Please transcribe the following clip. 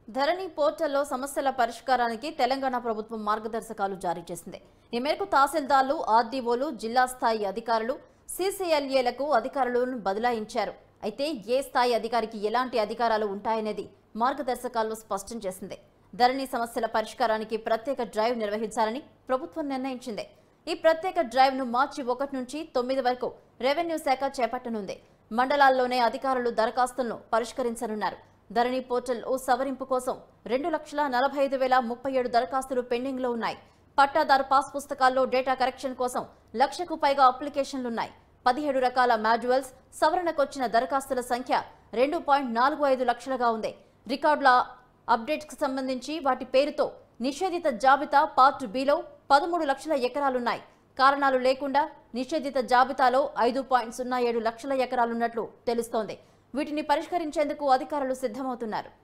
ధరణి పోర్టల్లో సమస్యల పరిష్కారానికి తెలంగాణ ప్రభుత్వం మార్గదర్శకాలు జారీ చేసింది ఈ మేరకు తహసీల్దార్లు ఆర్డీఓలు జిల్లా స్థాయి అధికారులు సీసీఎల్ఏలకు అధికారులను బదలాయించారు అయితే ఏ స్థాయి అధికారికి ఎలాంటి అధికారాలు ఉంటాయనేది మార్గదర్శకాల్లో స్పష్టం చేసింది ధరణి సమస్యల పరిష్కారానికి ప్రత్యేక డ్రైవ్ నిర్వహించాలని ప్రభుత్వం నిర్ణయించింది ఈ ప్రత్యేక డ్రైవ్ ను మార్చి ఒకటి నుంచి తొమ్మిది వరకు రెవెన్యూ శాఖ చేపట్టనుంది మండలాల్లోనే అధికారులు దరఖాస్తులను పరిష్కరించనున్నారు ధరణి పోర్టల్ ఓ సవరింపు కోసం రెండు లక్షల నలభై ఐదు వేల ముప్పై ఏడు దరఖాస్తులు పెండింగ్ లో ఉన్నాయి పట్టాదారు పాస్ పుస్తకాల్లో డేటా కరెక్షన్ కోసం లక్షకు పైగా అప్లికేషన్లున్నాయి పదిహేడు రకాల మాడ్యువల్స్ సవరణకొచ్చిన దరఖాస్తుల సంఖ్య రెండు పాయింట్ నాలుగు ఐదు లక్షలుగా ఉంది రికార్డుల అప్డేట్స్కి సంబంధించి వాటి పేరుతో నిషేధిత జాబితా పార్ట్ బిలో పదమూడు లక్షల ఎకరాలున్నాయి కారణాలు లేకుండా నిషేధిత జాబితాలో ఐదు పాయింట్ సున్నా ఏడు లక్షల ఎకరాలున్నట్లు తెలుస్తోంది వీటిని పరిష్కరించేందుకు అధికారులు సిద్ధమవుతున్నారు